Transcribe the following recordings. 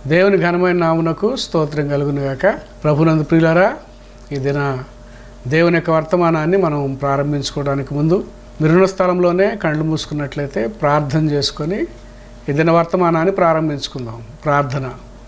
దేవుని ఘనమైన నామునకు స్తోత్రం కలుగునుగాక ప్రభునందు ప్రియులారా ఈ దిన దేవుని యొక్క వర్తమానాన్ని మనం ప్రారంభించుకోవడానికి ముందు మిరుణ స్థలంలోనే కళ్ళు మూసుకున్నట్లయితే ప్రార్థన చేసుకొని ఈ దిన వర్తమానాన్ని ప్రారంభించుకుందాం ప్రార్థన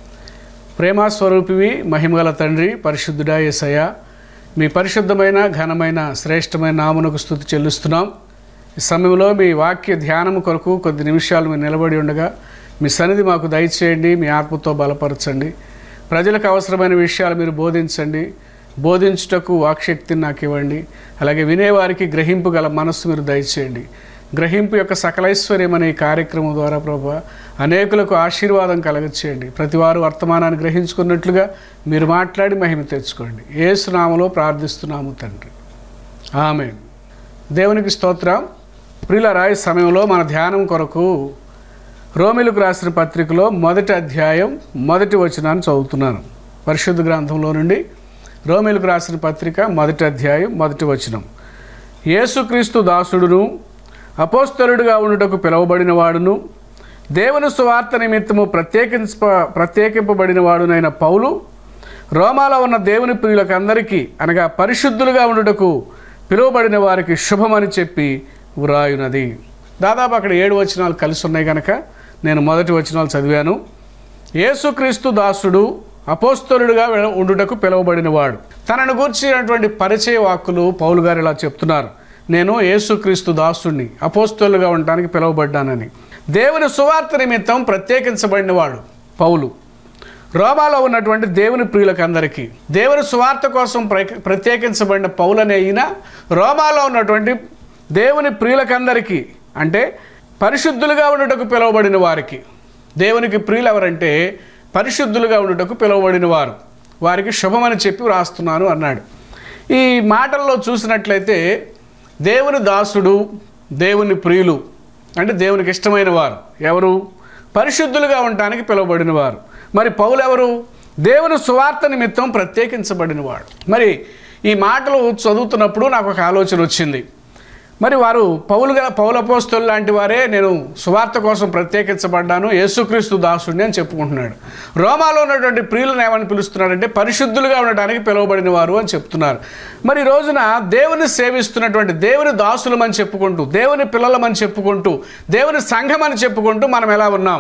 ప్రేమ స్వరూపివి మహిమగల తండ్రి పరిశుద్ధుడా యేసయ్య మీ పరిశుద్ధమైన ఘనమైన శ్రేష్టమైన నామునకు స్థుతి చెల్లిస్తున్నాం ఈ సమయంలో మీ వాక్య ధ్యానం కొరకు కొద్ది నిమిషాలు మీరు నిలబడి ఉండగా మీ సన్నిధి మాకు దయచేయండి మీ ఆత్మతో బలపరచండి ప్రజలకు అవసరమైన విషయాలు మీరు బోధించండి బోధించుటకు వాక్శక్తిని నాకు ఇవ్వండి అలాగే వినేవారికి గ్రహింపు గల మనస్సు మీరు దయచేయండి గ్రహింపు యొక్క సకలైశ్వర్యం అనే ఈ కార్యక్రమం ద్వారా ప్రభా అనేకులకు ఆశీర్వాదం కలగచేయండి ప్రతివారు వర్తమానాన్ని గ్రహించుకున్నట్లుగా మీరు మాట్లాడి మహిమ తెచ్చుకోండి ఏసునామలో ప్రార్థిస్తున్నాము తండ్రి ఆమె దేవునికి స్తోత్రం ప్రియుల రాయి సమయంలో మన ధ్యానం కొరకు రోమిలకు రాసిన పత్రికలో మొదటి అధ్యాయం మొదటి వచనాన్ని చదువుతున్నాను పరిశుద్ధ గ్రంథంలో నుండి రోమిలకు రాసిన పత్రిక మొదటి అధ్యాయం మొదటి వచనం యేసుక్రీస్తు దాసుడును అపోస్తలుడుగా ఉండుటకు పిలువబడిన వాడును దేవుని సువార్త నిమిత్తము ప్రత్యేకించ ప్రత్యేకింపబడిన వాడునైన పౌలు రోమాలో ఉన్న దేవుని ప్రియులకు అందరికీ అనగా పరిశుద్ధులుగా ఉండుటకు పిలువబడిన వారికి శుభమని చెప్పి వ్రాయునది దాదాపు అక్కడ ఏడు వచనాలు కలిసి ఉన్నాయి కనుక నేను మొదటి వచనాలు చదివాను యేసుక్రీస్తు దాసుడు అపోస్తలుడుగా వె- ఉండుటకు పిలువబడినవాడు తనను గూర్చినటువంటి పరిచయ వాక్కులు పౌలు గారు ఇలా చెప్తున్నారు నేను యేసుక్రీస్తు దాసుడిని అపోస్తలుగా ఉండటానికి పిలువబడ్డానని దేవుని సువార్త నిమిత్తం ప్రత్యేకించబడినవాడు పౌలు రోమాలో ఉన్నటువంటి దేవుని ప్రియులకు అందరికీ దేవుని సువార్త కోసం ప్ర- ప్రత్యేకించబడిన పౌలనే ఈయన రోమాలో ఉన్నటువంటి దేవుని ప్రియులకందరికీ అంటే పరిశుద్ధులుగా ఉండుటకు పిలువబడిన వారికి దేవునికి ప్రియులు ఎవరంటే పరిశుద్ధులుగా ఉండుటకు పిలువబడిన వారు వారికి శుభమని చెప్పి వ్రాస్తున్నాను అన్నాడు ఈ మాటల్లో చూసినట్లయితే దేవుని దాసుడు దేవుని ప్రియులు అంటే దేవునికి ఇష్టమైన వారు ఎవరు పరిశుద్ధులుగా ఉండటానికి పిలువబడిన వారు మరి పౌలు ఎవరు దేవుని సువార్త నిమిత్తం ప్రత్యేకించబడిన వాడు మరి ఈ మాటలు చదువుతున్నప్పుడు నాకు ఒక ఆలోచన వచ్చింది మరి వారు పౌలుగా పౌలపోస్తులు లాంటి వారే నేను సువార్త కోసం ప్రత్యేకించబడ్డాను యేసుక్రీస్తు దాసుడిని అని చెప్పుకుంటున్నాడు రోమాలో ఉన్నటువంటి ప్రియులను ఏమని పిలుస్తున్నాడంటే పరిశుద్ధులుగా ఉండడానికి పిలువబడిన వారు అని చెప్తున్నారు మరి ఈ రోజున దేవుని సేవిస్తున్నటువంటి దేవుని దాసులమని చెప్పుకుంటూ దేవుని పిల్లలమని చెప్పుకుంటూ దేవుని సంఘం అని చెప్పుకుంటూ మనం ఎలా ఉన్నాం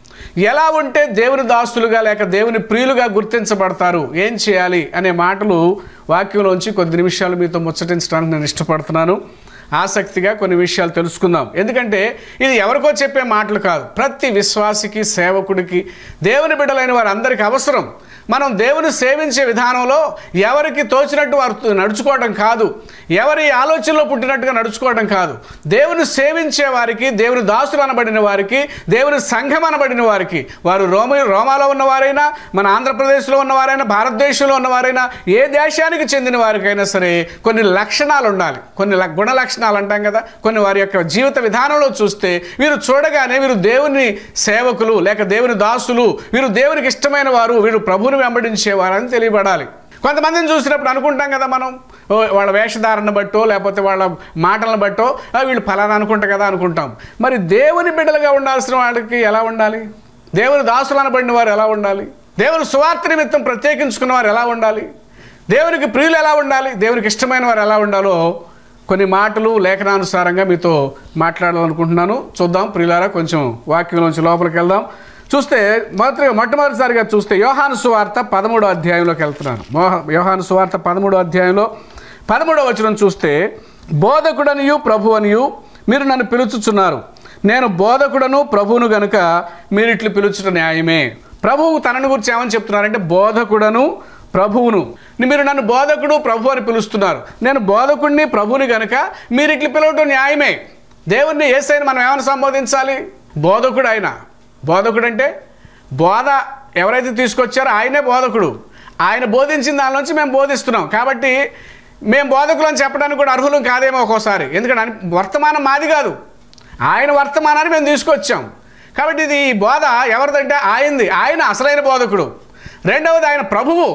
ఎలా ఉంటే దేవుని దాసులుగా లేక దేవుని ప్రియులుగా గుర్తించబడతారు ఏం చేయాలి అనే మాటలు వాక్యంలోంచి కొద్ది నిమిషాలు మీతో ముచ్చటించడానికి నేను ఇష్టపడుతున్నాను ఆసక్తిగా కొన్ని విషయాలు తెలుసుకుందాం ఎందుకంటే ఇది ఎవరికో చెప్పే మాటలు కాదు ప్రతి విశ్వాసికి సేవకుడికి దేవుని బిడ్డలైన వారందరికీ అవసరం మనం దేవుని సేవించే విధానంలో ఎవరికి తోచినట్టు వారు నడుచుకోవడం కాదు ఎవరి ఆలోచనలో పుట్టినట్టుగా నడుచుకోవడం కాదు దేవుని సేవించే వారికి దేవుని దాసులు అనబడిన వారికి దేవుని సంఘం అనబడిన వారికి వారు రోమ రోమాలో ఉన్నవారైనా మన ఆంధ్రప్రదేశ్లో ఉన్నవారైనా భారతదేశంలో ఉన్నవారైనా ఏ దేశానికి చెందిన వారికైనా సరే కొన్ని లక్షణాలు ఉండాలి కొన్ని ల- గుణ లక్షణాలు అంటాం కదా కొన్ని వారి యొక్క జీవిత విధానంలో చూస్తే వీరు చూడగానే వీరు దేవుని సేవకులు లేక దేవుని దాసులు వీరు దేవునికి ఇష్టమైన వారు వీరు ప్రభువుని వెంబడించేవారని తెలియబడాలి కొంతమందిని చూసినప్పుడు అనుకుంటాం కదా మనం ఓ, వాళ్ళ వేషధారణ బట్టో లేకపోతే వాళ్ళ మాటలను బట్టో "ఆ, వీళ్ళు ఫలానా అనుకుంటా కదా అనుకుంటాం మరి దేవుని బిడ్డలుగా ఉండాల్సిన వాళ్ళకి ఎలా ఉండాలి దేవుని దాసులు అనబడిన వారు ఎలా ఉండాలి దేవుని సువార్త నిమిత్తం ప్రత్యేకించుకున్న వారు ఎలా ఉండాలి దేవునికి ప్రియులు ఎలా ఉండాలి దేవునికి ఇష్టమైన వారు ఎలా ఉండాలో కొన్ని మాటలు లేఖనానుసారంగా మీతో మాట్లాడాలనుకుంటున్నాను చూద్దాం ప్రియులారా కొంచెం వాక్యంలోంచి లోపలికి వెళ్దాం చూస్తే మొదటి మొట్టమొదటిసారిగా చూస్తే యోహాను సువార్త పదమూడో అధ్యాయంలోకి వెళ్తున్నాను మోహ యోహాను సువార్త పదమూడో అధ్యాయంలో పదమూడో వచనం చూస్తే బోధకుడనియు ప్రభు అనియు మీరు నన్ను పిలుచుచున్నారు నేను బోధకుడను ప్రభువును గనుక మీరు ఇట్లు పిలుచుట న్యాయమే ప్రభువు తనను గురించి ఏమని చెప్తున్నారంటే బోధకుడను ప్రభువును మీరు నన్ను బోధకుడు ప్రభు అని పిలుస్తున్నారు నేను బోధకుడిని ప్రభువుని గనుక మీరు ఇట్లు పిలవటం న్యాయమే దేవుణ్ణి ఏసైని మనం ఏమని సంబోధించాలి బోధకుడు ఆయన బోధకుడు అంటే బోధ ఎవరైతే తీసుకొచ్చారో ఆయనే బోధకుడు ఆయన బోధించిన దానిలోంచి మేము బోధిస్తున్నాం కాబట్టి మేము బోధకులు అని చెప్పడానికి కూడా అర్హులం కాదేమో ఒక్కోసారి ఎందుకంటే అన్- వర్తమానం మాది కాదు ఆయన వర్తమానాన్ని మేము తీసుకొచ్చాం కాబట్టి ఇది ఈ బోధ ఎవరిదంటే ఆయనది ఆయన అసలైన బోధకుడు రెండవది ఆయన ప్రభువు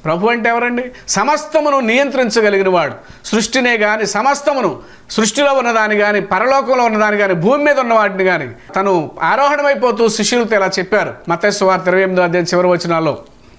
ప్రభు అంటే ఎవరండి సమస్తమును నియంత్రించగలిగిన వాడు సృష్టినే కానీ సమస్తమును సృష్టిలో ఉన్నదాన్ని కానీ పరలోకంలో ఉన్నదాన్ని కానీ భూమి మీద ఉన్న వాటిని కానీ తను ఆరోహణమైపోతూ శిష్యులతో ఇలా చెప్పారు మతస్సు వార్త ఇరవై ఎనిమిదో అధ్యాయం చివరి వచనాల్లో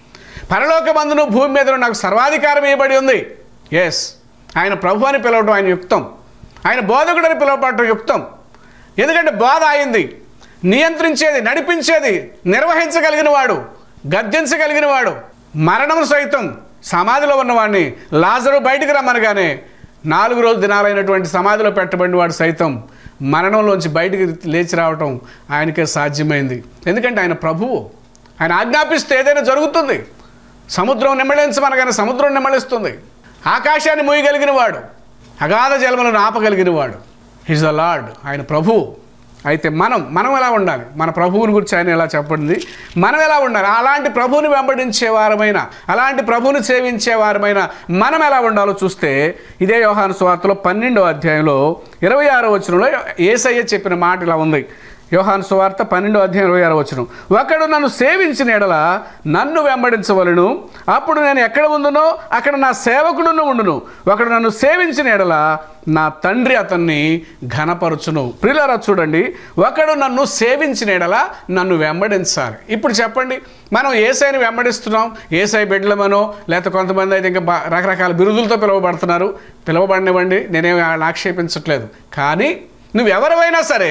పరలోకమందును భూమి మీద నాకు సర్వాధికారం ఇవ్వబడి ఉంది ఎస్ ఆయన ప్రభు అని పిలవడం ఆయన యుక్తం ఆయన బోధకుడని పిలవబడటం యుక్తం ఎందుకంటే బోధ అయింది నియంత్రించేది నడిపించేది నిర్వహించగలిగిన వాడు గద్దించగలిగిన వాడు మరణం సైతం సమాధిలో ఉన్నవాడిని లాజరు బయటికి రమ్మనగానే నాలుగు రోజు దినాలైనటువంటి సమాధిలో పెట్టబడిన వాడు సైతం మరణంలోంచి బయటికి లేచి రావటం ఆయనకే సాధ్యమైంది ఎందుకంటే ఆయన ప్రభువు ఆయన ఆజ్ఞాపిస్తే ఏదైనా జరుగుతుంది సముద్రం నిమ్మళించమనగానే సముద్రం నిమ్మళిస్తుంది ఆకాశాన్ని మూయగలిగిన వాడు అగాధ జలములను ఆపగలిగిన వాడు హిజ్ ద లార్డ్ ఆయన ప్రభువు అయితే మనం మనం ఎలా ఉండాలి మన ప్రభువుని గురించి ఆయన ఎలా చెప్పండి మనం ఎలా ఉండాలి అలాంటి ప్రభువుని వెంబడించే వారమైన అలాంటి ప్రభువుని సేవించే వారమైన మనం ఎలా ఉండాలో చూస్తే ఇదే యోహాను సువార్తలో పన్నెండో అధ్యాయంలో ఇరవై ఆరో వచనంలో ఏసయ్య చెప్పిన మాట ఇలా ఉంది యోహాను సువార్త పన్నెండో అధ్యాయం ఇరవై ఆరో వచనం ఒకడు నన్ను సేవించిన ఎడల నన్ను వెంబడించవలను అప్పుడు నేను ఎక్కడ ఉండునో అక్కడ నా సేవకుడును ఉండును ఒకడు నన్ను సేవించిన ఎడల నా తండ్రి అతన్ని ఘనపరచును ప్రియులారా చూడండి ఒకడు నన్ను సేవించిన ఎడల నన్ను వెంబడించాలి ఇప్పుడు చెప్పండి మనం ఏసైని వెంబడిస్తున్నాం ఏసై బిడ్డలమనో లేకపోతే కొంతమంది అయితే ఇంకా బా- రకరకాల బిరుదులతో పిలువబడుతున్నారు పిలువబడినవ్వండి నేనేమి వాళ్ళని ఆక్షేపించట్లేదు కానీ నువ్వు ఎవరివైనా సరే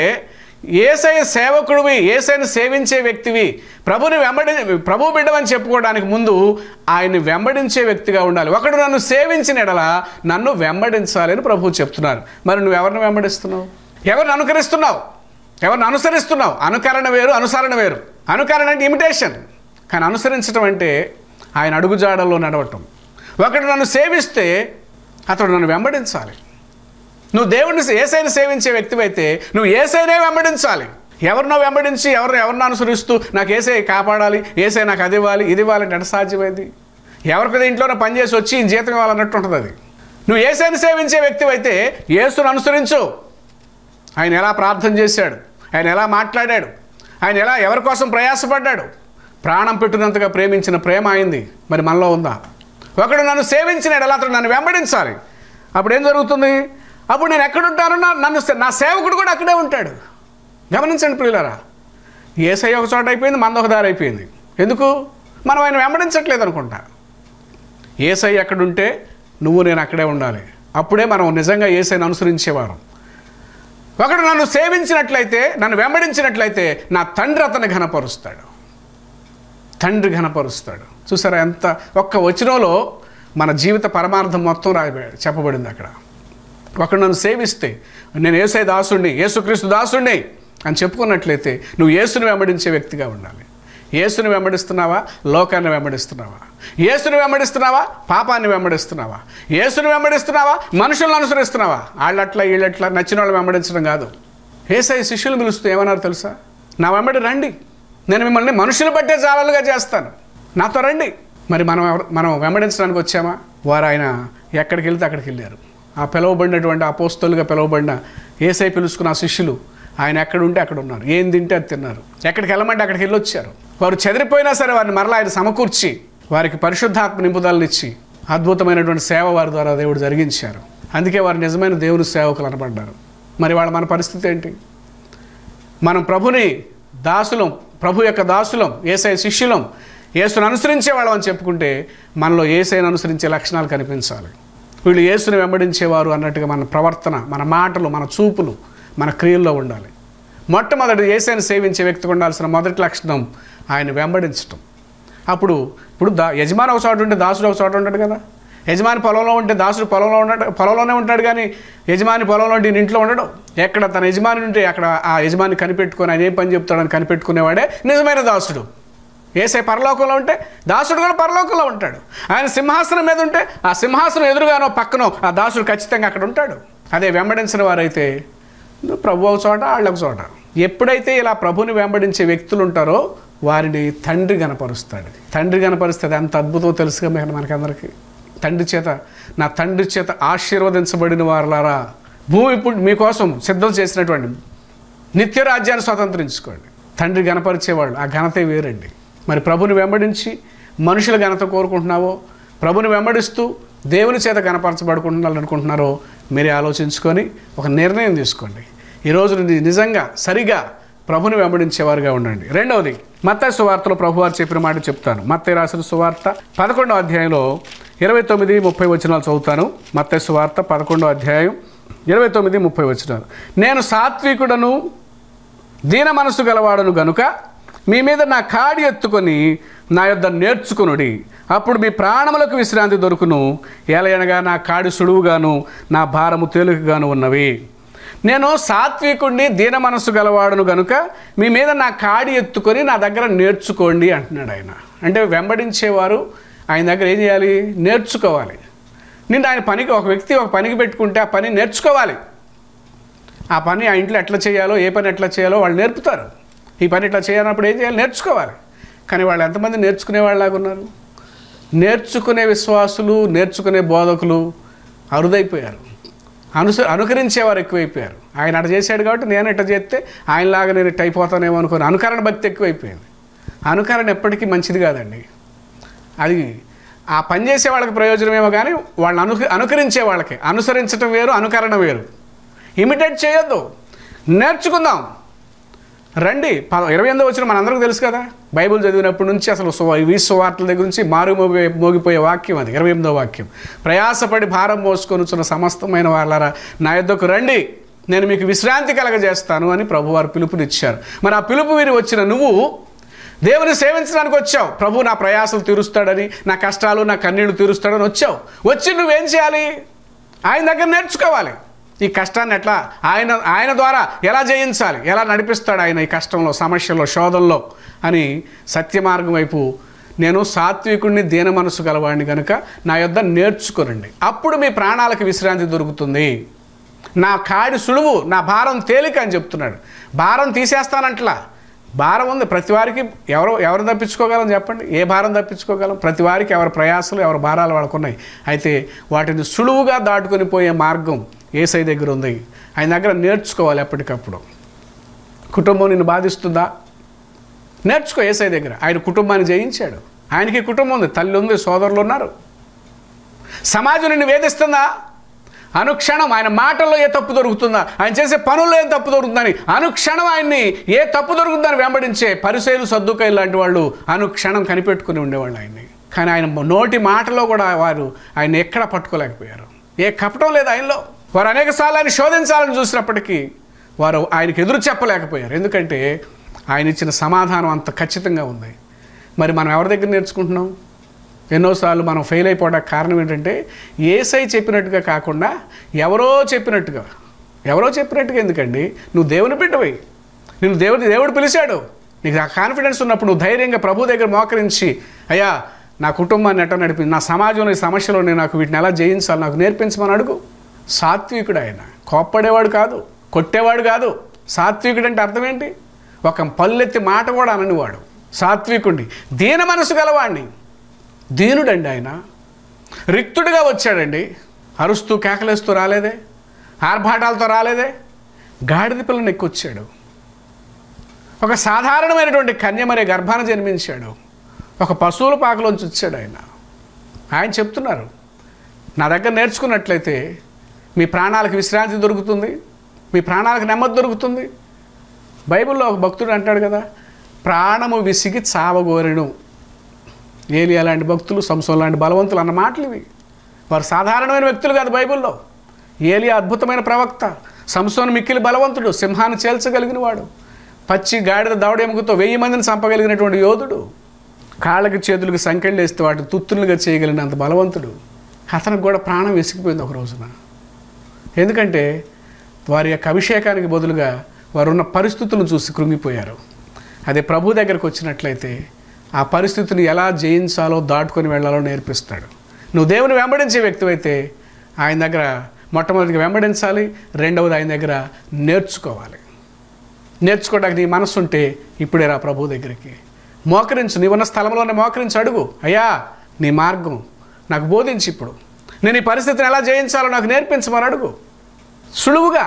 ఏసై సేవకుడివి ఏసైని సేవించే వ్యక్తివి ప్రభుని వెంబడి ప్రభు బిడ్డవని చెప్పుకోవడానికి ముందు ఆయన్ని వెంబడించే వ్యక్తిగా ఉండాలి ఒకడు నన్ను సేవించిన ఎడల నన్ను వెంబడించాలి అని ప్రభువు చెప్తున్నారు మరి నువ్వు ఎవరిని వెంబడిస్తున్నావు ఎవరిని అనుకరిస్తున్నావు ఎవరిని అనుసరిస్తున్నావు అనుకరణ వేరు అనుసరణ వేరు అనుకరణ అంటే ఇమిటేషన్ కానీ అనుసరించడం అంటే ఆయన అడుగుజాడల్లో నడవటం ఒకడు నన్ను సేవిస్తే అతడు నన్ను వెంబడించాలి నువ్వు దేవుడిని ఏసైని సేవించే వ్యక్తివైతే నువ్వు ఏసైనే వెంబడించాలి ఎవరినో వెంబడించి ఎవరిని ఎవరినో అనుసరిస్తూ నాకు ఏసై కాపాడాలి ఏసై నాకు అది ఇవ్వాలి ఇది ఇవ్వాలి అంటే ఎట్ట సాధ్యమైంది ఎవరికైతే ఇంట్లోనే పనిచేసి వచ్చి ఈ జీతం ఇవ్వాలన్నట్టు ఉంటుంది అది నువ్వు ఏసైని సేవించే వ్యక్తివైతే యేసును అనుసరించు ఆయన ఎలా ప్రార్థన చేశాడు ఆయన ఎలా మాట్లాడాడు ఆయన ఎలా ఎవరి కోసం ప్రయాసపడ్డాడు ప్రాణం పెట్టినంతగా ప్రేమించిన ప్రేమ అయింది మరి మనలో ఉందా ఒకడు నన్ను సేవించిన ఎడల అతడు నన్ను వెంబడించాలి అప్పుడు ఏం జరుగుతుంది అప్పుడు నేను ఎక్కడుంటానో నా- నన్ను సే- నా సేవకుడు కూడా అక్కడే ఉంటాడు గమనించండి ప్రియులారా ఏసై ఒక చోట అయిపోయింది మంద ఒక దారి అయిపోయింది ఎందుకు మనం ఆయన వెంబడించట్లేదు అనుకుంటా ఏసై ఎక్కడుంటే నువ్వు నేను అక్కడే ఉండాలి అప్పుడే మనం నిజంగా ఏసైని అనుసరించేవారం ఒకడు నన్ను సేవించినట్లయితే నన్ను వెంబడించినట్లయితే నా తండ్రి అతన్ని ఘనపరుస్తాడు తండ్రి ఘనపరుస్తాడు చూసారా ఎంత ఒక్క వచనంలో మన జీవిత పరమార్థం మొత్తం రాయబడి చెప్పబడింది అక్కడ ఒకడు నన్ను సేవిస్తే నేను ఏసై దాసుడిని యేసుక్రీస్తు దాసుడిని అని చెప్పుకున్నట్లయితే నువ్వు యేసుని వెంబడించే వ్యక్తిగా ఉండాలి యేసుని వెంబడిస్తున్నావా లోకాన్ని వెంబడిస్తున్నావా యేసుని వెంబడిస్తున్నావా పాపాన్ని వెంబడిస్తున్నావా యేసుని వెంబడిస్తున్నావా మనుషులను అనుసరిస్తున్నావా వాళ్ళట్లా వీళ్ళట్లా నచ్చిన వాళ్ళు వెంబడించడం కాదు ఏసై శిష్యులు పిలుస్తూ ఏమన్నారు తెలుసా నా వెంబడి రండి నేను మిమ్మల్ని మనుషులు బట్టే జాలాలుగా చేస్తాను నాతో రండి మరి మనం ఎవరు మనం వెంబడించడానికి వచ్చామా వారు ఆయన ఎక్కడికి వెళ్తే అక్కడికి వెళ్ళారు ఆ పిలువబడినటువంటి అపోస్తలుగా పిలువబడిన ఏసై పిలుచుకున్న ఆ శిష్యులు ఆయన ఎక్కడ ఉంటే అక్కడ ఉన్నారు ఏం తింటే అది తిన్నారు ఎక్కడికి వెళ్ళమంటే అక్కడికి వెళ్ళొచ్చారు వారు చెదిరిపోయినా సరే వారిని మరలా ఆయన సమకూర్చి వారికి పరిశుద్ధాత్మ నింపుదలను ఇచ్చి అద్భుతమైనటువంటి సేవ వారి ద్వారా దేవుడు జరిగించారు అందుకే వారు నిజమైన దేవుని సేవకులు అనబడ్డారు మరి వాళ్ళ మన పరిస్థితి ఏంటి మనం ప్రభుని దాసులం ప్రభు యొక్క దాసులం ఏసై శిష్యులం యేసును అనుసరించే వాళ్ళం అని చెప్పుకుంటే మనలో ఏసైని అనుసరించే లక్షణాలు కనిపించాలి వీళ్ళు యేసుని వెంబడించేవారు అన్నట్టుగా మన ప్రవర్తన మన మాటలు మన చూపులు మన క్రియల్లో ఉండాలి మొట్టమొదటి ఏసైని సేవించే వ్యక్తికి ఉండాల్సిన మొదటి లక్షణం ఆయన వెంబడించటం అప్పుడు ఇప్పుడు దా యజమాని ఒక చోట ఉంటే దాసుడు ఒక చోట ఉంటాడు కదా యజమాని పొలంలో ఉంటే దాసుడు పొలంలో ఉంటాడు పొలంలోనే ఉంటాడు కానీ యజమాని పొలంలో ఉంటే ఈయన ఇంట్లో ఉండడు ఎక్కడ తన యజమాని ఉంటే అక్కడ ఆ యజమాని కనిపెట్టుకొని ఆయన ఏ పని చెప్తాడని కనిపెట్టుకునేవాడే నిజమైన దాసుడు ఏసే పరలోకంలో ఉంటే దాసుడు కూడా పరలోకంలో ఉంటాడు ఆయన సింహాసనం మీద ఉంటే ఆ సింహాసనం ఎదురుగానో పక్కనో ఆ దాసుడు ఖచ్చితంగా అక్కడ ఉంటాడు అదే వెంబడించిన వారైతే ప్రభు ఒక చోట వాళ్ళు ఒక చోట ఎప్పుడైతే ఇలా ప్రభుని వెంబడించే వ్యక్తులు ఉంటారో వారిని తండ్రి గనపరుస్తాడు తండ్రి గనపరిస్తే అది ఎంత అద్భుతం తెలుసుగా మీకు మనకందరికీ తండ్రి చేత నా తండ్రి చేత ఆశీర్వదించబడిన వారులారా భూమి ఇప్పుడు మీకోసం సిద్ధం చేసినటువంటి నిత్య రాజ్యాన్ని స్వతంత్రించుకోండి తండ్రి గణపరిచేవాళ్ళు ఆ ఘనతే వేరండి మరి ప్రభుని వెంబడించి మనుషుల ఘనత కోరుకుంటున్నావో ప్రభుని వెంబడిస్తూ దేవుని చేత కనపరచబడుకుంటున్నారనుకుంటున్నారో మీరే ఆలోచించుకొని ఒక నిర్ణయం తీసుకోండి ఈరోజు నుండి నిజంగా సరిగా ప్రభుని వెంబడించేవారుగా ఉండండి రెండవది మత్తయి సువార్తలో ప్రభువారు చెప్పిన మాట చెప్తాను మత్తయి రాసిన సువార్త పదకొండో అధ్యాయంలో ఇరవై తొమ్మిది ముప్పై వచనాలు చదువుతాను మత్తయి సువార్త పదకొండో అధ్యాయం ఇరవై తొమ్మిది ముప్పై వచనాలు నేను సాత్వికుడను దీన మనసు గలవాడను గనుక మీ మీద నా కాడి ఎత్తుకొని నా యొద్ద నేర్చుకునుడి అప్పుడు మీ ప్రాణములకు విశ్రాంతి దొరుకును ఏలయనగా నా కాడి సుడువుగాను నా భారము తేలికగాను ఉన్నవి నేను సాత్వికుడిని దీన మనసు గలవాడును గనుక మీ మీద నా కాడి ఎత్తుకొని నా దగ్గర నేర్చుకోండి అంటున్నాడు ఆయన అంటే వెంబడించేవారు ఆయన దగ్గర ఏం చేయాలి నేర్చుకోవాలి నేను ఆయన పనికి ఒక వ్యక్తి ఒక పనికి పెట్టుకుంటే ఆ పని నేర్చుకోవాలి ఆ పని ఆ ఇంట్లో ఎట్లా చేయాలో ఏ పని ఎట్లా చేయాలో వాళ్ళు నేర్పుతారు ఈ పని ఇట్లా చేయాలన్నప్పుడు ఏం చేయాలి నేర్చుకోవాలి కానీ వాళ్ళు ఎంతమంది నేర్చుకునే వాళ్ళలాగా ఉన్నారు నేర్చుకునే విశ్వాసులు నేర్చుకునే బోధకులు అరుదైపోయారు అనుస అనుకరించేవారు ఎక్కువైపోయారు ఆయన అట్లా చేశాడు కాబట్టి నేను ఇట్లా చేస్తే ఆయనలాగా నేను ఇట్ట అయిపోతానేమో అనుకుని అనుకరణ భక్తి ఎక్కువైపోయింది అనుకరణ ఎప్పటికీ మంచిది కాదండి అది ఆ పని చేసే వాళ్ళకి ప్రయోజనమేమో కానీ వాళ్ళని అను అనుకరించే వాళ్ళకి అనుసరించడం వేరు అనుకరణ వేరు ఇమిటేట్ చేయొద్దు నేర్చుకుందాం రండి ప ఇరవై ఎనిమిదో వచ్చిన మనందరికీ తెలుసు కదా బైబిల్ చదివినప్పటి నుంచి అసలు సువ- ఈ సువార్తల దగ్గర నుంచి మారు మోగి మోగిపోయే వాక్యం అది ఇరవై ఎనిమిదో వాక్యం ప్రయాసపడి భారం మోసుకొనుచున్న సమస్తమైన వాళ్ళరా నా యొద్దకు రండి నేను మీకు విశ్రాంతి కలగజేస్తాను అని ప్రభువారు పిలుపునిచ్చారు మరి ఆ పిలుపు మీరు వచ్చిన నువ్వు దేవుని సేవించడానికి వచ్చావు ప్రభు నా ప్రయాసలు తీరుస్తాడని నా కష్టాలు నా కన్నీళ్లు తీరుస్తాడని వచ్చావు వచ్చి నువ్వేం చేయాలి ఆయన దగ్గర నేర్చుకోవాలి ఈ కష్టాన్ని ఎట్లా ఆయన ఆయన ద్వారా ఎలా జయించాలి ఎలా నడిపిస్తాడు ఆయన ఈ కష్టంలో సమస్యల్లో శోధనలో అని సత్య మార్గం వైపు నేను సాత్వికుడిని దీన మనసు గలవాడిని కనుక నా యొద్ద నేర్చుకోనండి అప్పుడు మీ ప్రాణాలకు విశ్రాంతి దొరుకుతుంది నా కాడి సులువు నా భారం తేలిక అని చెప్తున్నాడు భారం తీసేస్తానంట్లా భారం ఉంది ప్రతి వారికి ఎవరు ఎవరు తప్పించుకోగలం చెప్పండి ఏ భారం తప్పించుకోగలం ప్రతి వారికి ఎవరి ప్రయాసలు ఎవరి భారాలు వాళ్ళకు ఉన్నాయి అయితే వాటిని సులువుగా దాటుకొని పోయే మార్గం ఏసై దగ్గర ఉంది ఆయన దగ్గర నేర్చుకోవాలి ఎప్పటికప్పుడు కుటుంబం నిన్ను బాధిస్తుందా నేర్చుకో ఏసై దగ్గర ఆయన కుటుంబాన్ని జయించాడు ఆయనకి కుటుంబం ఉంది తల్లి ఉంది సోదరులు ఉన్నారు సమాజం నిన్ను వేధిస్తుందా అనుక్షణం ఆయన మాటల్లో ఏ తప్పు దొరుకుతుందా ఆయన చేసే పనుల్లో ఏం తప్పు దొరుకుతుందని అనుక్షణం ఆయన్ని ఏ తప్పు దొరుకుతుందని వెంబడించే పరిశైలు సర్దుకాయలు లాంటి వాళ్ళు అనుక్షణం కనిపెట్టుకుని ఉండేవాళ్ళు ఆయన్ని కానీ ఆయన నోటి మాటలో కూడా వారు ఆయన ఎక్కడ పట్టుకోలేకపోయారు ఏ కపటం లేదు ఆయనలో వారు అనేక సార్లు ఆయన శోధించాలని చూసినప్పటికీ వారు ఆయనకు ఎదురు చెప్పలేకపోయారు ఎందుకంటే ఆయన ఇచ్చిన సమాధానం అంత ఖచ్చితంగా ఉంది మరి మనం ఎవరి దగ్గర నేర్చుకుంటున్నాం ఎన్నోసార్లు మనం ఫెయిల్ అయిపోవడానికి కారణం ఏంటంటే ఏసై చెప్పినట్టుగా కాకుండా ఎవరో చెప్పినట్టుగా ఎవరో చెప్పినట్టుగా ఎందుకండి నువ్వు దేవుని బిడ్డవై నేను దేవుడి దేవుడు పిలిచాడు నీకు ఆ కాన్ఫిడెన్స్ ఉన్నప్పుడు నువ్వు ధైర్యంగా ప్రభు దగ్గర మోకరించి అయ్యా నా కుటుంబాన్ని ఎట్లా నడిపి నా సమాజంలో ఈ సమస్యలో నేను నాకు వీటిని ఎలా జయించాలి నాకు నేర్పించమని అడుగు సాత్వికుడు ఆయన కోప్పడేవాడు కాదు కొట్టేవాడు కాడు సాత్వికుడు అంటే అర్థం ఏంటి ఒక పల్లెత్తి మాట కూడా అననివాడు సాత్వికుడిని దీన మనసు గలవాడిని దీనుడండి ఆయన రిక్తుడిగా వచ్చాడండి అరుస్తూ కేకలేస్తూ రాలేదే ఆర్భాటాలతో రాలేదే గాడిద పిల్లని ఎక్కొచ్చాడు ఒక సాధారణమైనటువంటి కన్యమరే గర్భాన జన్మించాడు ఒక పశువుల పాకలోంచి వచ్చాడు ఆయన ఆయన చెప్తున్నారు నా దగ్గర నేర్చుకున్నట్లయితే మీ ప్రాణాలకు విశ్రాంతి దొరుకుతుంది మీ ప్రాణాలకు నెమ్మది దొరుకుతుంది బైబిల్లో ఒక భక్తుడు అంటాడు కదా ప్రాణము విసిగి చావగోరెను ఏలియా లాంటి భక్తులు సంసం లాంటి బలవంతులు అన్న మాటలు ఇవి వారు సాధారణమైన వ్యక్తులు కాదు బైబిల్లో ఏలియా అద్భుతమైన ప్రవక్త సంసోను మిక్కిలి బలవంతుడు సింహాన్ని చేల్చగలిగిన వాడు పచ్చి గాడిద దవడ ఎముకతో వెయ్యి మందిని చంపగలిగినటువంటి యోధుడు కాళ్ళకి చేతులకు సంకెళ్ళు వేస్తే వాటిని తుత్తులుగా చేయగలిగినంత బలవంతుడు అతనికి కూడా ప్రాణం విసిగిపోయింది ఒక రోజున ఎందుకంటే వారి యొక్క అభిషేకానికి బదులుగా వారు ఉన్న పరిస్థితులను చూసి కృంగిపోయారు అదే ప్రభు దగ్గరకు వచ్చినట్లయితే ఆ పరిస్థితిని ఎలా జయించాలో దాటుకొని వెళ్ళాలో నేర్పిస్తాడు నువ్వు దేవుని వెంబడించే వ్యక్తివైతే ఆయన దగ్గర మొట్టమొదటిగా వెంబడించాలి రెండవది ఆయన దగ్గర నేర్చుకోవాలి నేర్చుకోవడానికి నీ మనసు ఉంటే ఇప్పుడే రా ప్రభు దగ్గరికి మోకరించు నీ ఉన్న స్థలంలోనే మోకరించి అడుగు అయ్యా నీ మార్గం నాకు బోధించి ఇప్పుడు నేను ఈ పరిస్థితిని ఎలా జయించాలో నాకు నేర్పించమని అడుగు సులువుగా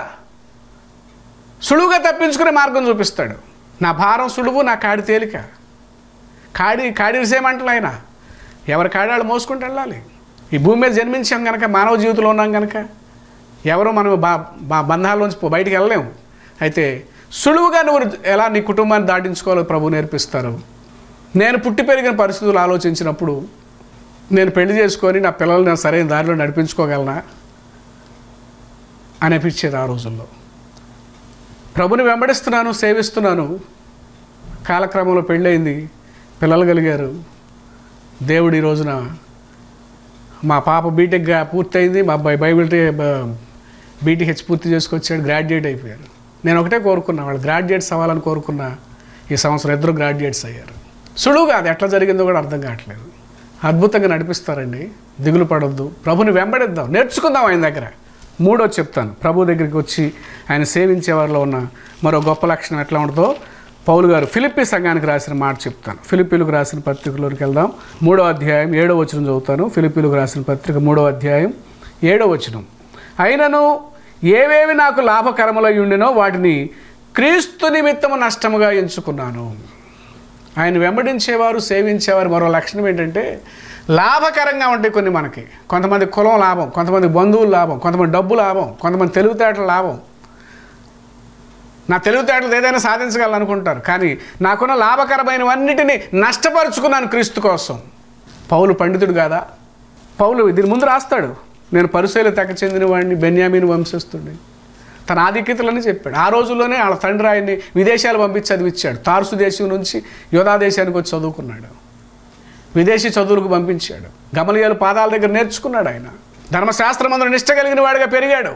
సులువుగా తప్పించుకునే మార్గం చూపిస్తాడు నా భారం సులువు నా కాడి తేలిక కాడి కాడి విసేయమంటాడు ఆయన ఎవరి కాడాళ్ళు మోసుకుంటూ వెళ్ళాలి ఈ భూమి మీద జన్మించాం కనుక మానవ జీవితంలో ఉన్నాం కనుక ఎవరు మనం బా బా బంధాల్లోంచి పో- బయటికి వెళ్ళలేము అయితే సులువుగా నువ్వు ఎలా నీ కుటుంబాన్ని దాటించుకోవాలో ప్రభు నేర్పిస్తారు నేను పుట్టి పెరిగిన పరిస్థితులు ఆలోచించినప్పుడు నేను పెళ్లి చేసుకొని నా పిల్లల్ని నేను సరైన దారిలో నడిపించుకోగలనా అనిపించేది ఆ రోజుల్లో ప్రభుని వెంబడిస్తున్నాను సేవిస్తున్నాను కాలక్రమంలో పెళ్ళయింది పిల్లలు కలిగారు దేవుడు ఈ రోజున మా పాప బీటెక్గా పూర్తయింది మా అబ్బాయి బైబిల్ బీటీహెచ్ పూర్తి చేసుకొచ్చాడు గ్రాడ్యుయేట్ అయిపోయారు నేను ఒకటే కోరుకున్నా వాళ్ళు గ్రాడ్యుయేట్స్ అవ్వాలని కోరుకున్నా ఈ సంవత్సరం ఇద్దరు గ్రాడ్యుయేట్స్ అయ్యారు సులువుగా అది ఎట్లా జరిగిందో కూడా అర్థం కావట్లేదు అద్భుతంగా నడిపిస్తారండి దిగులు పడొద్దు ప్రభుని వెంబడిద్దాం నేర్చుకుందాం ఆయన దగ్గర మూడో చెప్తాను ప్రభు దగ్గరికి వచ్చి ఆయన సేవించే వారిలో ఉన్న మరో గొప్ప లక్షణం ఎట్లా ఉంటుందో పౌలు గారు ఫిలిప్పి సంఘానికి రాసిన మాట చెప్తాను ఫిలిప్పీలకు రాసిన పత్రికలోకి వెళ్దాం మూడో అధ్యాయం ఏడో వచనం చదువుతాను ఫిలిప్పీలకు రాసిన పత్రిక మూడో అధ్యాయం ఏడో వచనం అయినను ఏవేవి నాకు లాభకరములై ఉండినో వాటిని క్రీస్తు నిమిత్తము నష్టముగా ఎంచుకున్నాను ఆయన వెంబడించేవారు సేవించేవారు మరో లక్షణం ఏంటంటే లాభకరంగా ఉంటాయి కొన్ని మనకి కొంతమంది కులం లాభం కొంతమంది బంధువులు లాభం కొంతమంది డబ్బు లాభం కొంతమంది తెలివితేటల లాభం నా తెలివితేటలు ఏదైనా సాధించగలను అనుకుంటారు కానీ నాకున్న లాభకరమైనవన్నిటినీ నష్టపరుచుకున్నాను క్రీస్తు కోసం పౌలు పండితుడు కాదా పౌలు దీని ముందు రాస్తాడు నేను పరిశైల తెగ చెందిన వాడిని బెన్యామీని వంశస్థుడిని తన ఆధిక్యతలని చెప్పాడు ఆ రోజుల్లోనే వాళ్ళ తండ్రి ఆయన్ని విదేశాలు పంపించి చదివించాడు తార్సు దేశం నుంచి యోధా దేశానికి వచ్చి చదువుకున్నాడు విదేశీ చదువులకు పంపించాడు గమలియాలు పాదాల దగ్గర నేర్చుకున్నాడు ఆయన ధర్మశాస్త్రం అందరూ నిష్ట కలిగిన వాడిగా పెరిగాడు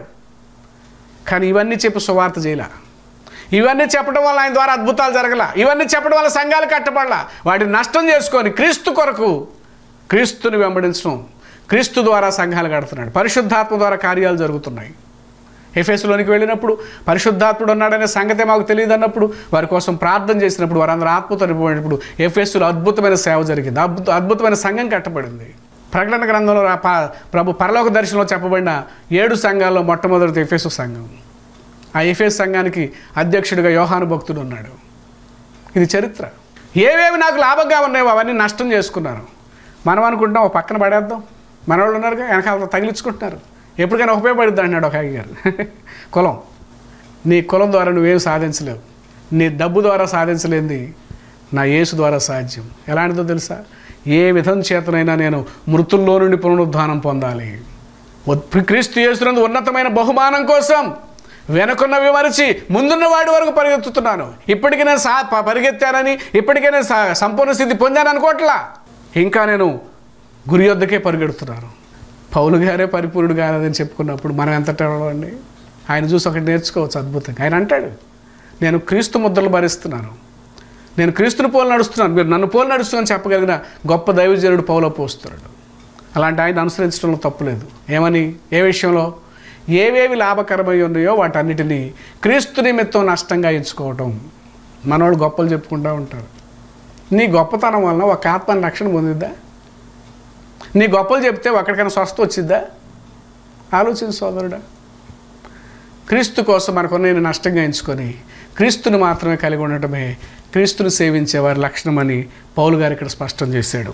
కానీ ఇవన్నీ చెప్పి సువార్త చేయలే ఇవన్నీ చెప్పడం వల్ల ఆయన ద్వారా అద్భుతాలు జరగల ఇవన్నీ చెప్పడం వల్ల సంఘాలు కట్టబడలా వాటిని నష్టం చేసుకొని క్రీస్తు కొరకు క్రీస్తుని వెంబడించడం క్రీస్తు ద్వారా సంఘాలు కడుతున్నాడు పరిశుద్ధాత్మ ద్వారా కార్యాలు జరుగుతున్నాయి ఎఫ్ఎస్లోనికి వెళ్ళినప్పుడు పరిశుద్ధాత్ముడు ఉన్నాడనే సంగతే మాకు తెలియదు అన్నప్పుడు వారి కోసం ప్రార్థన చేసినప్పుడు వారందరూ ఆత్మతో నింపబడినప్పుడు ఎఫ్ఎస్లో అద్భుతమైన సేవ జరిగింది అద్భుత అద్భుతమైన సంఘం కట్టబడింది ప్రకటన గ్రంథంలో రా- ప- ప్రభు పరలోక దర్శనంలో చెప్పబడిన ఏడు సంఘాల్లో మొట్టమొదటి ఎఫ్ఎస్ సంఘం ఆ ఎఫ్ఎస్ సంఘానికి అధ్యక్షుడిగా యోహాను భక్తుడు ఉన్నాడు ఇది చరిత్ర ఏవేవి నాకు లాభంగా ఉన్నాయో అవన్నీ నష్టం చేసుకున్నాను మనం అనుకుంటాం ఒక పక్కన పడేద్దాం మనవాళ్ళు ఉన్నారుగా వెనకాల తగిలించుకుంటున్నారు ఎప్పటికైనా ఉపయోగపడుద్ది అన్నాడు ఒక అయ్య గారు కులం నీ కులం ద్వారా నువ్వేం సాధించలేవు నీ డబ్బు ద్వారా సాధించలేంది నా యేసు ద్వారా సాధ్యం ఎలాంటిదో తెలుసా ఏ విధం చేతనైనా నేను మృతుల్లో నుండి పునరుద్ధానం పొందాలి ఉత్- క్రీస్తు యేసునందు ఉన్నతమైన బహుమానం కోసం వెనుకున్నవి మరిచి ముందున్న వాడి వరకు పరిగెత్తుతున్నాను ఇప్పటికీ నేను సా ప- పరిగెత్తానని ఇప్పటికే నేను సా- సంపూర్ణ స్థితి పొందాను అనుకోవట్లా ఇంకా నేను గురి వద్దకే పరిగెడుతున్నాను పౌలు గారే పరిపూర్ణుడు కాదని చెప్పుకున్నప్పుడు మనం ఎంత అండి ఆయన చూసి ఒకటి నేర్చుకోవచ్చు అద్భుతంగా ఆయన అంటాడు నేను క్రీస్తు ముద్రలు భరిస్తున్నాను నేను క్రీస్తుని పోలు నడుస్తున్నాను మీరు నన్ను పోలు నడుస్తున్నాను చెప్పగలిగిన గొప్ప దైవజనుడు పౌలో పోస్తున్నాడు అలాంటి ఆయన అనుసరించడంలో తప్పులేదు ఏమని ఏ విషయంలో ఏవేవి లాభకరమై ఉన్నాయో వాటన్నిటినీ క్రీస్తు నిమిత్తం నష్టంగా ఎంచుకోవటం మనవాడు గొప్పలు చెప్పుకుంటూ ఉంటారు నీ గొప్పతనం వలన ఒక ఆత్మని రక్షణ పొందిద్దా నీ గొప్పలు చెప్తే ఒక్కడికైనా స్వస్థ వచ్చిద్దా ఆలోచించు సోదరుడా క్రీస్తు కోసం మనకు నేను నష్టంగా ఎంచుకొని క్రీస్తుని మాత్రమే కలిగి ఉండటమే క్రీస్తుని సేవించే వారి లక్షణమని పౌలు గారు ఇక్కడ స్పష్టం చేశాడు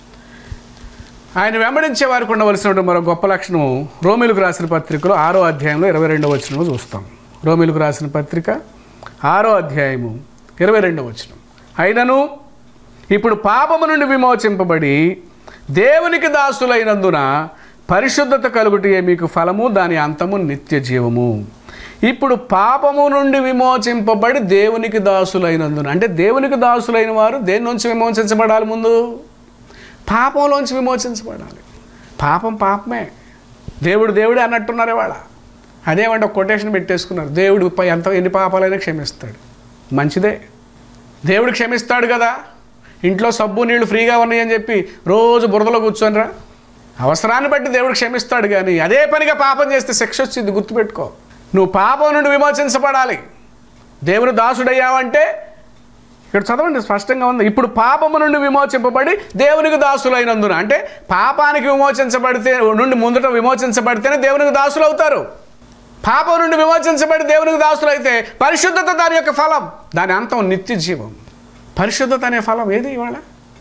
ఆయన వెంబడించే వారికి ఉండవలసినటువంటి మరో గొప్ప లక్షణం రోమిలకు రాసిన పత్రికలో ఆరో అధ్యాయంలో ఇరవై రెండవ వచనంలో చూస్తాం రోమిలకు రాసిన పత్రిక ఆరో అధ్యాయము ఇరవై రెండవ వచనం అయినను ఇప్పుడు పాపము నుండి విమోచింపబడి దేవునికి దాసులైనందున పరిశుద్ధత కలుగుటే మీకు ఫలము దాని అంతము నిత్య జీవము ఇప్పుడు పాపము నుండి విమోచింపబడి దేవునికి దాసులైనందున అంటే దేవునికి దాసులైన వారు దేని నుంచి విమోచించబడాలి ముందు పాపంలోంచి విమోచించబడాలి పాపం పాపమే దేవుడు దేవుడే అన్నట్టున్నారు ఇవాళ అదేమంటే ఒక కొటేషన్ పెట్టేసుకున్నారు దేవుడు పై ఎంత ఎన్ని పాపాలైనా క్షమిస్తాడు మంచిదే దేవుడు క్షమిస్తాడు కదా ఇంట్లో సబ్బు నీళ్లు ఫ్రీగా ఉన్నాయని చెప్పి రోజు బురదలో కూర్చొనిరా అవసరాన్ని బట్టి దేవుడు క్షమిస్తాడు కానీ అదే పనిగా పాపం చేస్తే శిక్ష వచ్చింది గుర్తుపెట్టుకో నువ్వు పాపం నుండి విమోచించబడాలి దేవుడు దాసుడయ్యావంటే ఇక్కడ చదవండి స్పష్టంగా ఉంది ఇప్పుడు పాపము నుండి విమోచింపబడి దేవునికి దాసులైనందున అంటే పాపానికి విమోచించబడితే నుండి ముందట విమోచించబడితేనే దేవునికి దాసులు అవుతారు పాపం నుండి విమోచించబడి దేవునికి దాసులు అయితే పరిశుద్ధత దాని యొక్క ఫలం దాని అంతం నిత్య జీవం పరిశుద్ధత అనే ఫలం ఏది ఇవాళ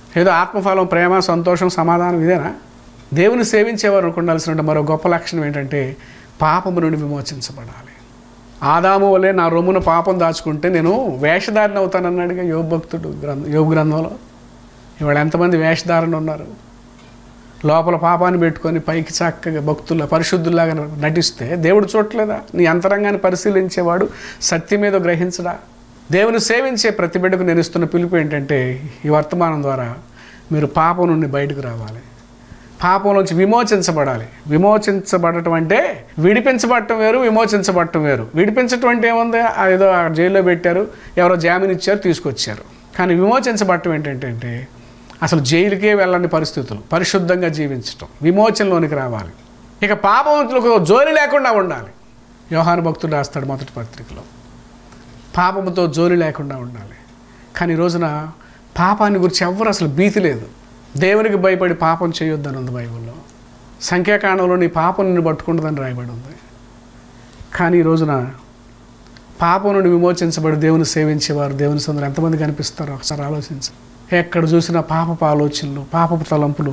ఏదో ఆత్మఫలం ప్రేమ సంతోషం సమాధానం ఇదేనా దేవుని సేవించేవారు ఉండాల్సిన మరో గొప్ప లక్షణం ఏంటంటే పాపము నుండి విమోచించబడాలి ఆదాము వలె నా రొమ్మున పాపం దాచుకుంటే నేను వేషధారణ అవుతానన్నాడుగా యోగ భక్తుడు గ్రంథ యోగ గ్రంథంలో ఇవాళ ఎంతమంది వేషధారణ ఉన్నారు లోపల పాపాన్ని పెట్టుకొని పైకి చక్కగా భక్తుల పరిశుద్ధుల్లాగా నటిస్తే దేవుడు చూడలేదా నీ అంతరంగాన్ని పరిశీలించేవాడు సత్యమేదో గ్రహించడా దేవుని సేవించే ప్రతి బిడ్డకు నేను ఇస్తున్న పిలుపు ఏంటంటే ఈ వర్తమానం ద్వారా మీరు పాపం నుండి బయటకు రావాలి పాపం నుంచి విమోచించబడాలి విమోచించబడటం అంటే విడిపించబడటం వేరు విమోచించబడటం వేరు విడిపించటం అంటే ఏముంది ఆ ఏదో ఆ జైల్లో పెట్టారు ఎవరో జామీన్ ఇచ్చారు తీసుకొచ్చారు కానీ విమోచించబడటం ఏంటంటే అసలు జైలుకే వెళ్ళని పరిస్థితులు పరిశుద్ధంగా జీవించటం విమోచనలోనికి రావాలి ఇక పాపవంతులకు జోలి లేకుండా ఉండాలి యోహాను భక్తుడు రాస్తాడు మొదటి పత్రికలో పాపముతో జోలి లేకుండా ఉండాలి కానీ ఈ రోజున పాపాన్ని గురించి ఎవ్వరు అసలు భీతి లేదు దేవునికి భయపడి పాపం చేయొద్దని ఉంది బైబిల్లో సంఖ్యాకాండంలో నీ పాపం నిన్ను పట్టుకుంటుందని రాయబడి ఉంది కానీ ఈ రోజున పాపం నుండి విమోచించబడి దేవుని సేవించేవారు దేవుని సందరు ఎంతమంది కనిపిస్తారో ఒకసారి ఆలోచించు ఎక్కడ చూసినా పాపపు ఆలోచనలు పాపపు తలంపులు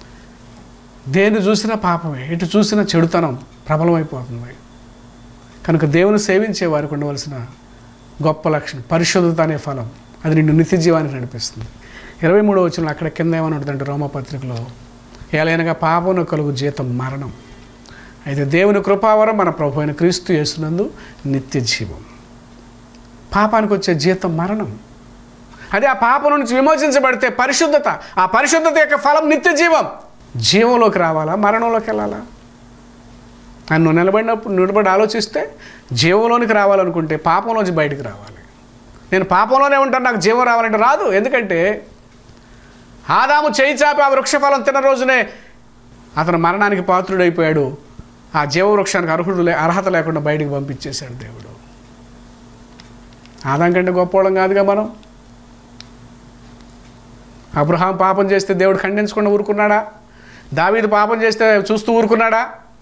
దేన్ని చూసినా పాపమే ఎటు చూసినా చెడుతనం ప్రబలమైపోతుంది కనుక దేవుని సేవించే వారికి ఉండవలసిన గొప్ప లక్షణం పరిశుద్ధత అనే ఫలం అది నిన్ను నిత్య జీవానికి నడిపిస్తుంది ఇరవై మూడో వచ్చిన అక్కడ కింద ఏమని ఉంటుందంటే రోమపత్రికలో ఏలైనగా పాపను కలుగు జీతం మరణం అయితే దేవుని కృపావరం మన ప్రభు అయిన క్రీస్తు చేస్తున్నందు నిత్య జీవం పాపానికి వచ్చే జీతం మరణం అదే ఆ పాపం నుంచి విమోచించబడితే పరిశుద్ధత ఆ పరిశుద్ధత యొక్క ఫలం నిత్య జీవం జీవంలోకి రావాలా మరణంలోకి వెళ్ళాలా అని నువ్వు నిలబడినప్పుడు నిలబడి ఆలోచిస్తే జీవంలోనికి రావాలనుకుంటే పాపంలోంచి బయటికి రావాలి నేను పాపంలోనే ఉంటాను నాకు జీవం రావాలంటే రాదు ఎందుకంటే ఆదాము చేయి చాపి ఆ వృక్షఫలం తిన్న రోజునే అతను మరణానికి పాత్రుడైపోయాడు ఆ జీవవృక్షానికి అర్హుడు లే అర్హత లేకుండా బయటికి పంపించేశాడు దేవుడు ఆదాం కంటే గొప్పవాళ్ళం కాదుగా మనం అబ్రహాం పాపం చేస్తే దేవుడు ఖండించకుండా ఊరుకున్నాడా దావీదు పాపం చేస్తే చూస్తూ ఊరుకున్నాడా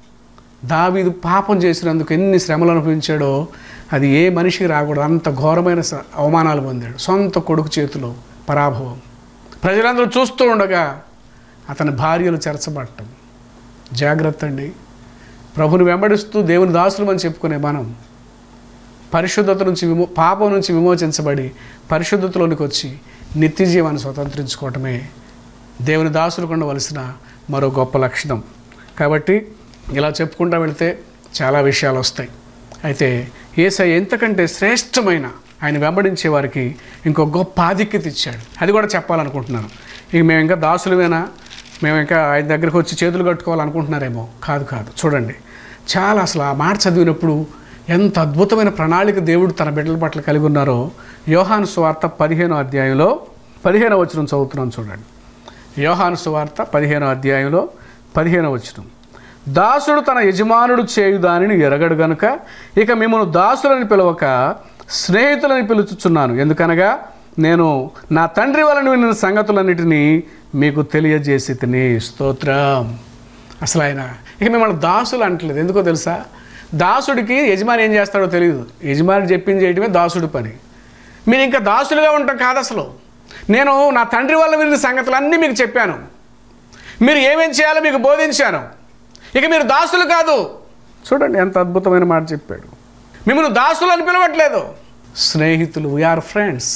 దావీదు పాపం చేసినందుకు ఎన్ని శ్రమలు అనుభవించాడో అది ఏ మనిషికి రాకూడదు అంత ఘోరమైన స- అవమానాలు పొందాడు సొంత కొడుకు చేతిలో పరాభవం ప్రజలందరూ చూస్తూ ఉండగా అతని భార్యలు చెరచబడటం జాగ్రత్త అండి ప్రభుని వెంబడిస్తూ దేవుని దాసులు అని చెప్పుకునే మనం పరిశుద్ధత నుంచి విమో పాపం నుంచి విమోచించబడి పరిశుద్ధతలోనికి వచ్చి నిత్య జీవాన్ని స్వతంత్రించుకోవటమే దేవుని దాసులకు ఉండవలసిన మరో గొప్ప లక్షణం కాబట్టి ఇలా చెప్పుకుంటూ వెళితే చాలా విషయాలు వస్తాయి అయితే ఏసై ఎంతకంటే శ్రేష్టమైన ఆయన వెంబడించే వారికి ఇంకో గొప్ప ఆధిక్యత ఇచ్చాడు అది కూడా చెప్పాలనుకుంటున్నాను ఇక మేము ఇంకా దాసులమేనా మేము ఇంకా ఆయన దగ్గరికి వచ్చి చేతులు కట్టుకోవాలనుకుంటున్నారేమో కాదు కాదు చూడండి చాలా అసలు ఆ మాట చదివినప్పుడు ఎంత అద్భుతమైన ప్రణాళిక దేవుడు తన బిడ్డల పట్ల కలిగి ఉన్నారో యోహాను సువార్త పదిహేనో అధ్యాయంలో పదిహేనో వచనం చదువుతున్నాను చూడండి యోహాను సువార్త పదిహేనో అధ్యాయంలో పదిహేనో వచనం దాసుడు తన యజమానుడు చేయు దానిని ఎరగడు గనుక ఇక మిమ్మల్ని దాసులని పిలవక స్నేహితులని పిలుచుచున్నాను ఎందుకనగా నేను నా తండ్రి వలన విన్న సంగతులన్నిటినీ మీకు తెలియజేసి తిని స్తోత్రం అసలు ఆయన ఇక మిమ్మల్ని దాసులు అంటలేదు ఎందుకో తెలుసా దాసుడికి యజమాని ఏం చేస్తాడో తెలియదు యజమాని చెప్పింది చేయడమే దాసుడి పని మీరు ఇంకా దాసులుగా ఉంటాం కాదు అసలు నేను నా తండ్రి వల్ల విన్న సంగతులన్నీ మీకు చెప్పాను మీరు ఏమేం చేయాలో మీకు బోధించాను ఇక మీరు దాసులు కాదు చూడండి ఎంత అద్భుతమైన మాట చెప్పాడు మిమ్మల్ని దాసులు అని పిలవట్లేదు స్నేహితులు వీఆర్ ఫ్రెండ్స్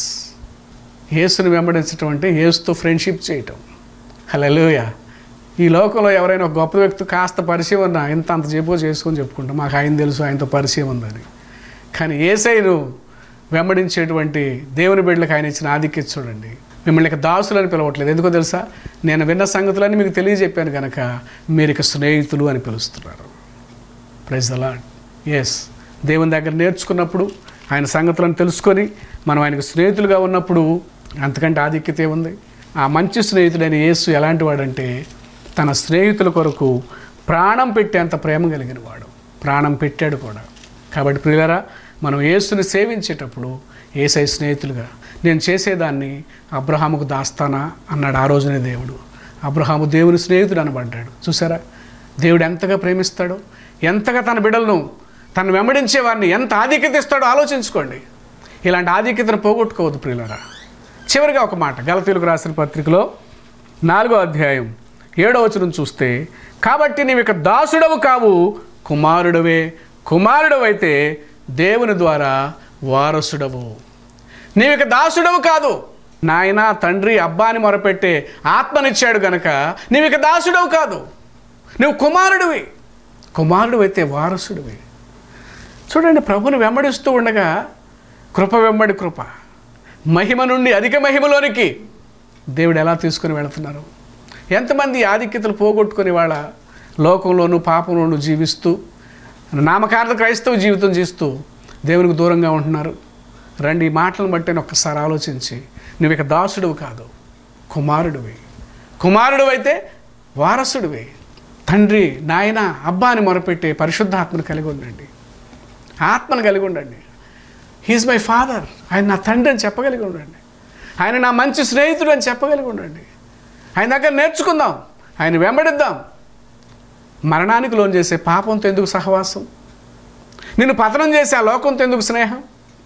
యేసుని వెంబడించటం అంటే యేసుతో ఫ్రెండ్షిప్ చేయటం హలోయ ఈ లోకంలో ఎవరైనా ఒక గొప్ప వ్యక్తి కాస్త పరిచయం ఉన్నా ఇంత అంత చెప్పో చేసుకొని చెప్పుకుంటాం మాకు ఆయన తెలుసు ఆయనతో పరిచయం ఉందని కానీ ఏసైను వెంబడించేటువంటి దేవుని బిడ్డలకు ఆయన ఇచ్చిన ఆధిక్యత చూడండి మిమ్మల్ని ఇక దాసులని పిలవట్లేదు ఎందుకో తెలుసా నేను విన్న సంగతులన్నీ మీకు తెలియజెప్పాను కనుక మీరు ఇక స్నేహితులు అని పిలుస్తున్నారు ప్రైజ్ అలాడ్ ఎస్ దేవుని దగ్గర నేర్చుకున్నప్పుడు ఆయన సంగతులను తెలుసుకొని మనం ఆయనకు స్నేహితులుగా ఉన్నప్పుడు అంతకంటే ఆధిక్యత ఏముంది ఆ మంచి స్నేహితుడైన యేసు ఎలాంటి వాడంటే తన స్నేహితుల కొరకు ప్రాణం పెట్టేంత ప్రేమ కలిగిన వాడు ప్రాణం పెట్టాడు కూడా కాబట్టి ప్రియులరా మనం యేసుని సేవించేటప్పుడు ఏసై స్నేహితులుగా నేను చేసేదాన్ని అబ్రహాముకు దాస్తానా అన్నాడు ఆ రోజునే దేవుడు అబ్రహాము దేవుని స్నేహితుడు అనబడ్డాడు చూసారా దేవుడు ఎంతగా ప్రేమిస్తాడో ఎంతగా తన బిడ్డలను తను వెంబడించే వారిని ఎంత ఆధిక్యత ఇస్తాడో ఆలోచించుకోండి ఇలాంటి ఆధిక్యతను పోగొట్టుకోవద్దు ప్రియులరా చివరిగా ఒక మాట గలతీలకు రాసిన పత్రికలో నాలుగో అధ్యాయం ఏడో వచనం చూస్తే కాబట్టి నీవు ఇక దాసుడవు కావు కుమారుడవే కుమారుడవైతే దేవుని ద్వారా వారసుడవు నీవు ఇక దాసుడవు కాదు నాయన తండ్రి అబ్బాని మొరపెట్టే ఆత్మనిచ్చాడు గనక నీవు ఇక దాసుడవు కాదు నువ్వు కుమారుడివి కుమారుడు అయితే వారసుడివి చూడండి ప్రభుని వెంబడిస్తూ ఉండగా కృప వెంబడి కృప మహిమ నుండి అధిక మహిమలోనికి దేవుడు ఎలా తీసుకుని వెళుతున్నారు ఎంతమంది ఆధిక్యతలు పోగొట్టుకుని వాళ్ళ లోకంలోనూ పాపంలోనూ జీవిస్తూ నామకార్థ క్రైస్తవ జీవితం జీస్తూ దేవునికి దూరంగా ఉంటున్నారు రండి ఈ మాటలను బట్టి నేను ఒక్కసారి ఆలోచించి నువ్వు ఇక దాసుడువు కాదు కుమారుడివి కుమారుడు అయితే వారసుడివి తండ్రి నాయన అబ్బా అని మొరపెట్టే పరిశుద్ధాత్మను కలిగి ఉండండి ఆత్మను కలిగి ఉండండి హీఈస్ మై ఫాదర్ ఆయన నా తండ్రి అని చెప్పగలిగి ఉండండి ఆయన నా మంచి స్నేహితుడు అని చెప్పగలిగి ఉండండి ఆయన దగ్గర నేర్చుకుందాం ఆయన వెంబడిద్దాం మరణానికి లోన్ చేసే పాపంతో ఎందుకు సహవాసం నిన్ను పతనం చేసే ఆ లోకంతో ఎందుకు స్నేహం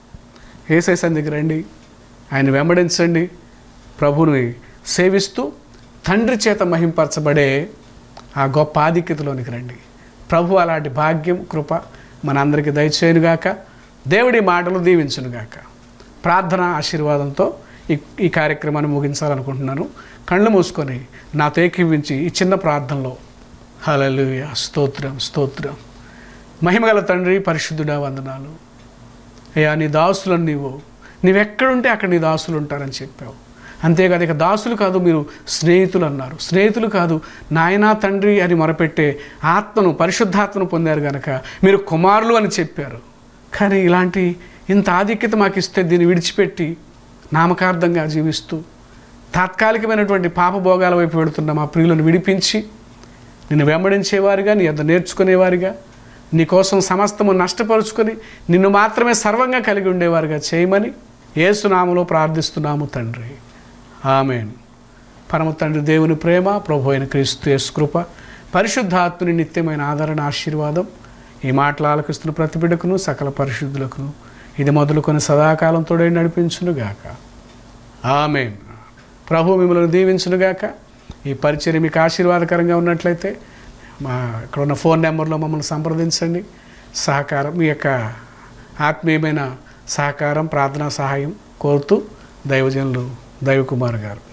ఏసైసన్ దగ్గర రండి ఆయన వెంబడించండి ప్రభుని సేవిస్తూ తండ్రి చేత మహింపరచబడే ఆ గొప్ప ఆధిక్యతలోనికి రండి ప్రభు అలాంటి భాగ్యం కృప మనందరికీ దయచేయునుగాక దేవుడి మాటలు దీవించునుగాక ప్రార్థన ఆశీర్వాదంతో ఈ ఈ కార్యక్రమాన్ని ముగించాలనుకుంటున్నాను కళ్ళు మూసుకొని నాతో ఏకీవించి ఈ చిన్న ప్రార్థనలో హల్లెలూయా స్తోత్రం స్తోత్రం మహిమగల తండ్రి పరిశుద్ధుడా వందనాలు అయ్యా నీ దాసులను నీవు నీవెక్కడుంటే అక్కడ నీ దాసులు ఉంటారని చెప్పావు అంతేకాదు ఇక దాసులు కాదు మీరు స్నేహితులు అన్నారు స్నేహితులు కాదు నాయనా తండ్రి అని మొరపెట్టే ఆత్మను పరిశుద్ధాత్మను పొందారు కనుక మీరు కుమారులు అని చెప్పారు కానీ ఇలాంటి ఇంత ఆధిక్యత మాకు ఇస్తే దీన్ని విడిచిపెట్టి నామకార్థంగా జీవిస్తూ తాత్కాలికమైనటువంటి పాపభోగాల వైపు వెళుతున్న మా ప్రియులను విడిపించి నిన్ను వెంబడించేవారిగా నీ అంత నేర్చుకునేవారిగా నీ కోసం సమస్తము నష్టపరుచుకొని నిన్ను మాత్రమే సర్వంగా కలిగి ఉండేవారుగా చేయమని ఏసునామలో ప్రార్థిస్తున్నాము తండ్రి ఆమెన్ పరమ తండ్రి దేవుని ప్రేమ ప్రభు అయిన క్రీస్తు యేసు కృప పరిశుద్ధాత్ముని నిత్యమైన ఆదరణ ఆశీర్వాదం ఈ మాటలు ఆలకిస్తున్న ప్రతి బిడ్డకును సకల పరిశుద్ధులకును ఇది మొదలుకొని సదాకాలం తోడే నడిపించునుగాక ఆమెన్ ప్రభు మిమ్మల్ని దీవించునుగాక ఈ పరిచర్య మీకు ఆశీర్వాదకరంగా ఉన్నట్లయితే మా ఇక్కడ ఉన్న ఫోన్ నెంబర్లో మమ్మల్ని సంప్రదించండి సహకారం మీ యొక్క ఆత్మీయమైన సహకారం ప్రార్థనా సహాయం కోరుతూ దైవజనులు దైవకుమార్ గారు